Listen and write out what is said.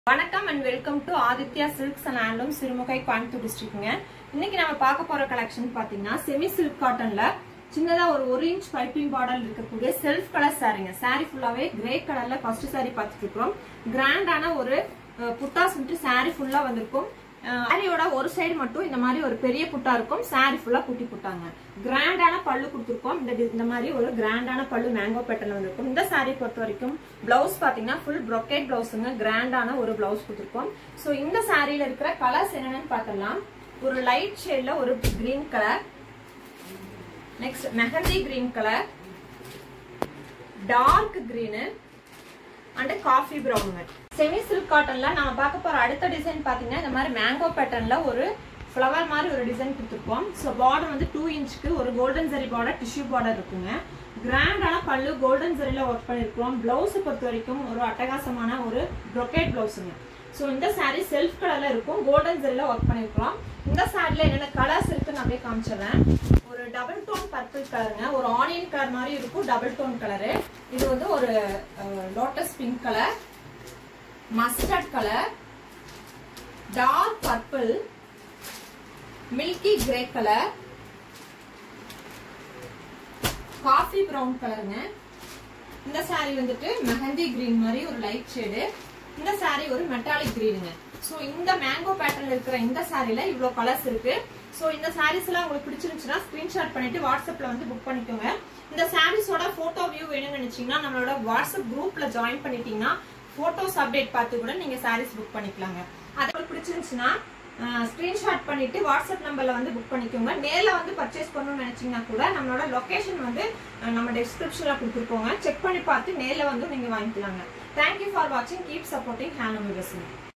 வணக்கம் and welcome to Aditya silks and handloom Sirumugai Coimbatore டிஸ்ட்ரிக்ட்ங்க இன்னைக்கு நம்ம பார்க்க போற கலெக்ஷன் பாத்தீங்கன்னா செமி சில்க் காட்டன்ல சின்னதா ஒரு ஒரு இன்ச் பைப்பிங் பார்டர் இருக்கக்கூடிய செல்ஃப் கலர் சாரீங்க சாரி ஃபுல்லாவே கிரே கலர்ல ஃபர்ஸ்ட் சாரி பார்த்துட்டு இருக்கோம் கிராண்டான ஒரு அஹ், புட்டாஸ் வந்துட்டு சாரி ஃபுல்லா வந்திருக்கும் சாரியோட ஒரு சைடு மட்டும் இந்த மாதிரி ஒரு பெரிய புட்டா இருக்கும் சாரி ஃபுல்லா குட்டி புட்டாங்க கிராண்டான பல்லு கொடுத்துருக்கோம் இந்த டி- இந்த மாதிரி ஒரு கிராண்டான பல்லு மேங்கோ பேட்டர்ல வந்திருக்கும் இந்த சாரி பொறுத்த வரைக்கும் பிளவுஸ் பாத்தீங்கன்னா ஃபுல் brocade பிளவுஸுங்க கிராண்டான ஒரு பிளவுஸ் கொடுத்துருக்கோம் சோ இந்த சாரியில இருக்கிற கலர்ஸ் என்னன்னு பார்த்தலாம் ஒரு லைட் ஷேட்ல ஒரு green colour next mehndi green colour dark green and coffee ப்ரௌனுங்க செமி சில்க் காட்டன்ல நம்ம பார்க்க போற அடுத்த டிசைன் பாத்தீங்கன்னா இந்த மாதிரி மேங்கோ பேட்டர்ன்ல ஒரு ஃப்ளவர் மாதிரி ஒரு டிசைன் கொடுத்துருக்கோம் ஸோ பார்டர் வந்து டூ இன்ச்சுக்கு ஒரு golden zari border tissue border இருக்குங்க கிராண்டான பல்லு கோல்டன் ஜரியில ஒர்க் பண்ணிருக்கோம் பிளவுஸ் பொறுத்த வரைக்கும் ஒரு அட்டகாசமான ஒரு brocade பிளவுஸுங்க ஸோ இந்த saree செல்ஃப் கலர்ல இருக்கும் கோல்டன் ஜரியில ஒர்க் பண்ணிருக்கோம் இந்த சாரில என்னென்ன கலர்ஸ் இருக்குன்னு அப்படியே காமிச்சிடுறேன் ஒரு டபுள் டோன் பர்பிள் கலருங்க ஒரு ஆனியன் கலர் மாதிரி இருக்கும் டபுள் டோன் கலரு இது வந்து ஒரு lotus pink colour mustard colour dark purple milky grey colour coffee brown கலருங்க இந்த saree வந்துட்டு மெஹந்தி கிரீன் மாதிரி ஒரு லைட் ஷேடு இந்த saree ஒரு மெட்டாலிக் கிரீனுங்க சோ இந்த மேங்கோ பேட்டர்ன்ல இருக்கிற இந்த சாரில இவ்ளோ கலர்ஸ் இருக்கு சோ இந்த sarees எல்லாம் உங்களுக்கு பிடிச்சிருந்துச்சுன்னா ஸ்கிரீன்ஷாட் பண்ணிட்டு வாட்ஸ்அப்ல வந்து புக் பண்ணிக்கோங்க இந்த சாரீஸோட போட்டோ வியூ வேணும்னு நினைச்சீங்கன்னா நம்மளோட வாட்ஸ்அப் குரூப்ல ஜாயின் பண்ணிட்டீங்கன்னா போட்டோஸ் அப்டேட் பார்த்து கூட நீங்க sarees புக் பண்ணிக்கலாங்க அது உங்களுக்கு பிடிச்சிருந்துச்சுன்னா ஸ்கிரீன்ஷாட் பண்ணிட்டு வாட்ஸ்அப் நம்பர்ல வந்து புக் பண்ணிக்கோங்க நேர்ல வந்து பர்ச்சேஸ் பண்ணணும்னு நினைச்சீங்கன்னா கூட நம்மளோட லொகேஷன் வந்து அஹ், நம்ம டிஸ்கிரிப்ஷன்ல கொடுத்துருக்கோங்க செக் பண்ணி பார்த்து நேர்ல வந்து நீங்க வாங்கிக்கலாங்க தேங்க்யூ ஃபார் வாட்சிங் கீப் சப்போர்ட்டிங் ஹேண்ட்